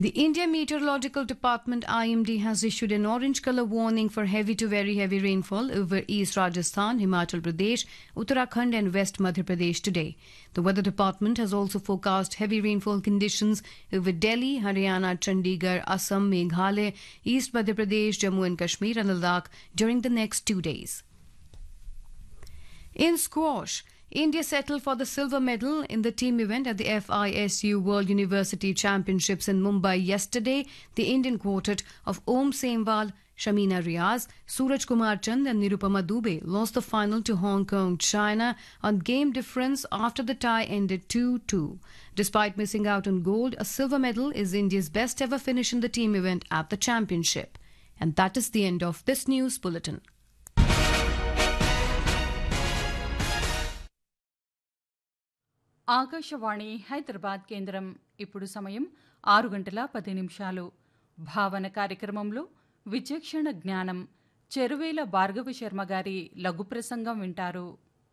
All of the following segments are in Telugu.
The India Meteorological Department IMD has issued an orange color warning for heavy to very heavy rainfall over East Rajasthan, Himachal Pradesh, Uttarakhand and West Madhya Pradesh today. The weather department has also forecast heavy rainfall conditions over Delhi, Haryana, Chandigarh, Assam, Meghalaya, East Madhya Pradesh, Jammu and Kashmir and Ladakh during the next 2 days. In squash, India settled for the silver medal in the team event at the FISU World University Championships in Mumbai yesterday. The Indian quartet of Om Semwal, Shamina Riaz, Suraj Kumar Chand and Nirupama Dubey lost the final to Hong Kong, China on game difference after the tie ended 2-2. Despite missing out on gold, a silver medal is India's best ever finish in the team event at the championship. And that is the end of this news bulletin. Akashvani Hyderabad కేంద్రం ఇప్పుడు సమయం ఆరు గంటల పది నిమిషాలు భావన కార్యక్రమంలో విచక్షణ జ్ఞానం చెరువేల భార్గవ శర్మ గారి లఘు ప్రసంగం వింటారు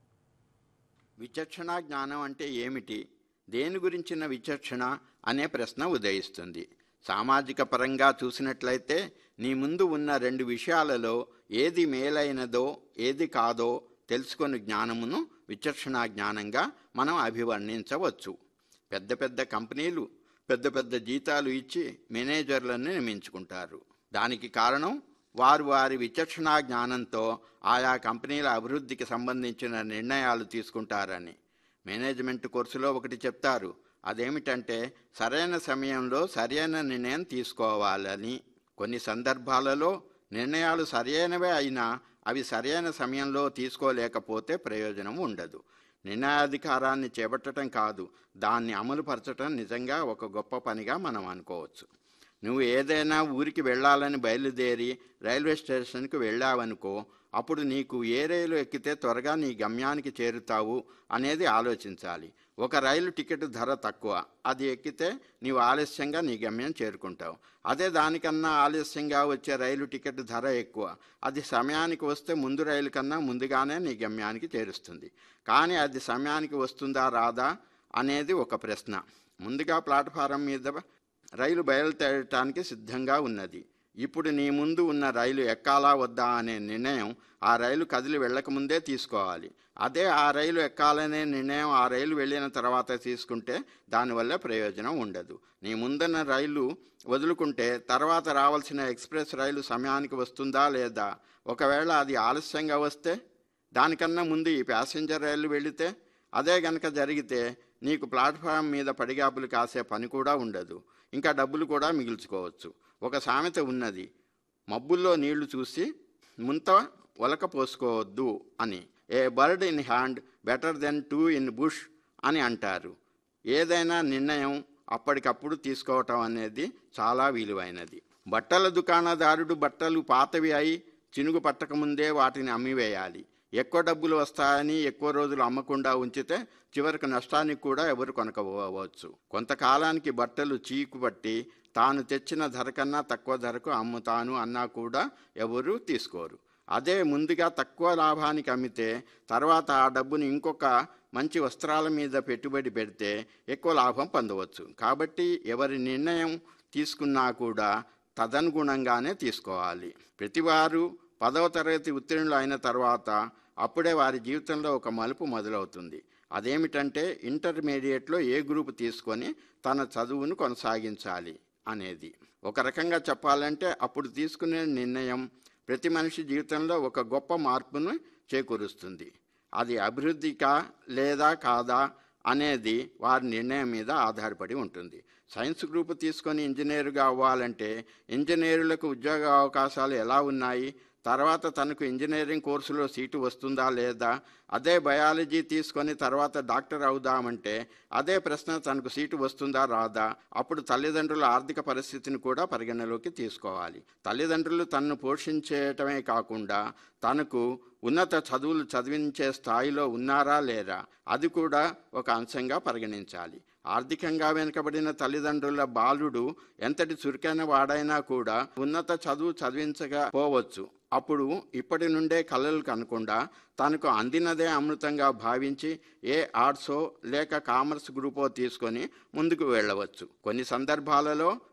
విచక్షణ జ్ఞానం అంటే ఏమిటి దేని గురించిన విచక్షణ అనే ప్రశ్న ఉదయిస్తుంది సామాజిక పరంగా చూసినట్లయితే నీ ముందు ఉన్న రెండు విషయాలలో ఏది మేలైనదో ఏది కాదో తెలుసుకొని జ్ఞానమును విచక్షణ జ్ఞానంగా మనం అభివర్ణించవచ్చు పెద్ద పెద్ద కంపెనీలు పెద్ద పెద్ద జీతాలు ఇచ్చి మేనేజర్లను నియమించుకుంటారు దానికి కారణం వారు వారి విచక్షణ జ్ఞానంతో ఆయా కంపెనీల అభివృద్ధికి సంబంధించిన నిర్ణయాలు తీసుకుంటారని మేనేజ్మెంట్ కోర్సులో ఒకటి చెప్తారు అదేమిటంటే సరైన సమయంలో సరైన నిర్ణయం తీసుకోవాలని కొన్ని సందర్భాలలో నిర్ణయాలు సరైనవే అయినా అవి సరైన సమయంలో తీసుకోలేకపోతే ప్రయోజనం ఉండదు నిర్ణయాధికారాన్ని చేపట్టడం కాదు దాన్ని అమలుపరచడం నిజంగా ఒక గొప్ప పనిగా మనం అనుకోవచ్చు నువ్వు ఏదైనా ఊరికి వెళ్ళాలని బయలుదేరి రైల్వే స్టేషన్కి వెళ్ళావనుకో అప్పుడు నీకు ఏ రైలు ఎక్కితే త్వరగా నీ గమ్యానికి చేరుతావు అనేది ఆలోచించాలి ఒక రైలు టికెట్ ధర తక్కువ అది ఎక్కితే నీవు ఆలస్యంగా నీ గమ్యం చేరుకుంటావు అదే దానికన్నా ఆలస్యంగా వచ్చే రైలు టికెట్ ధర ఎక్కువ అది సమయానికి వస్తే ముందు రైలు కన్నా ముందుగానే నీ గమ్యానికి చేరుస్తుంది కానీ అది సమయానికి వస్తుందా రాదా అనేది ఒక ప్రశ్న ముందుగా ప్లాట్ఫారం మీద రైలు బయలుదేరటానికి సిద్ధంగా ఉన్నది ఇప్పుడు నీ ముందు ఉన్న రైలు ఎక్కాలా వద్దా అనే నిర్ణయం ఆ రైలు కదిలి వెళ్ళకముందే తీసుకోవాలి అదే ఆ రైలు ఎక్కాలనే నిర్ణయం ఆ రైలు వెళ్ళిన తర్వాత తీసుకుంటే దానివల్ల ప్రయోజనం ఉండదు నీ ముందున్న రైలు వదులుకుంటే తర్వాత రావాల్సిన ఎక్స్ప్రెస్ రైలు సమయానికి వస్తుందా లేదా ఒకవేళ అది ఆలస్యంగా వస్తే దానికన్నా ముందు ఈ ప్యాసింజర్ రైలు వెళితే అదే గనక జరిగితే నీకు ప్లాట్ఫామ్ మీద పడిగాపులు కాసే పని కూడా ఉండదు ఇంకా డబ్బులు కూడా మిగిల్చుకోవచ్చు ఒక సామెత ఉన్నది మబ్బుల్లో నీళ్లు చూసి ముంత ఒలక పోసుకోవద్దు అని a bird in hand better than two in bush అని అంటారు ఏదైనా నిర్ణయం అప్పటికప్పుడు తీసుకోవటం అనేది చాలా విలువైనది బట్టల దుకాణదారుడు బట్టలు పాతవి అయి చినుగు పట్టకముందే వాటిని అమ్మివేయాలి ఎక్కువ డబ్బులు వస్తాయని ఎక్కువ రోజులు అమ్మకుండా ఉంచితే చివరికి నష్టానికి కూడా ఎవరు కొనకపోవచ్చు కొంతకాలానికి బట్టలు చీకు పట్టి తాను తెచ్చిన ధర కన్నా తక్కువ ధరకు అమ్ముతాను అన్నా కూడా ఎవరు తీసుకోరు అదే ముందుగా తక్కువ లాభానికి అమ్మితే తర్వాత ఆ డబ్బుని ఇంకొక మంచి వస్త్రాల మీద పెట్టుబడి పెడితే ఎక్కువ లాభం పొందవచ్చు కాబట్టి ఎవరి నిర్ణయం తీసుకున్నా కూడా తదనుగుణంగానే తీసుకోవాలి ప్రతివారు పదవ తరగతి ఉత్తీర్ణులు అయిన తర్వాత అప్పుడే వారి జీవితంలో ఒక మలుపు మొదలవుతుంది అదేమిటంటే ఇంటర్మీడియట్లో ఏ గ్రూప్ తీసుకొని తన చదువును కొనసాగించాలి అనేది ఒక రకంగా చెప్పాలంటే అప్పుడు తీసుకునే నిర్ణయం ప్రతి మనిషి జీవితంలో ఒక గొప్ప మార్పును చేకూరుస్తుంది అది అభివృద్ధికా లేదా కాదా అనేది వారి నిర్ణయం మీద ఆధారపడి ఉంటుంది సైన్స్ గ్రూప్ తీసుకొని ఇంజనీరుగా అవ్వాలంటే ఇంజనీరులకు ఉద్యోగ అవకాశాలు ఎలా ఉన్నాయి తర్వాత తనకు ఇంజనీరింగ్ కోర్సులో సీటు వస్తుందా లేదా అదే బయాలజీ తీసుకొని తర్వాత డాక్టర్ అవుదామంటే అదే ప్రశ్న తనకు సీటు వస్తుందా రాదా అప్పుడు తల్లిదండ్రుల ఆర్థిక పరిస్థితిని కూడా పరిగణలోకి తీసుకోవాలి తల్లిదండ్రులు తనను పోషించేయటమే కాకుండా తనకు ఉన్నత చదువులు చదివించే స్థాయిలో ఉన్నారా లేరా అది కూడా ఒక అంశంగా పరిగణించాలి ఆర్థికంగా వెనుకబడిన తల్లిదండ్రుల బాలుడు ఎంతటి చురుకైన వాడైనా కూడా ఉన్నత చదువు చదివించకపోవచ్చు అప్పుడు ఇప్పటి నుండే కలలు కనకుండా తనకు అందినదే అమృతంగా భావించి ఏ ఆర్ట్సో లేక కామర్స్ గ్రూపో తీసుకొని ముందుకు వెళ్ళవచ్చు కొన్ని సందర్భాలలో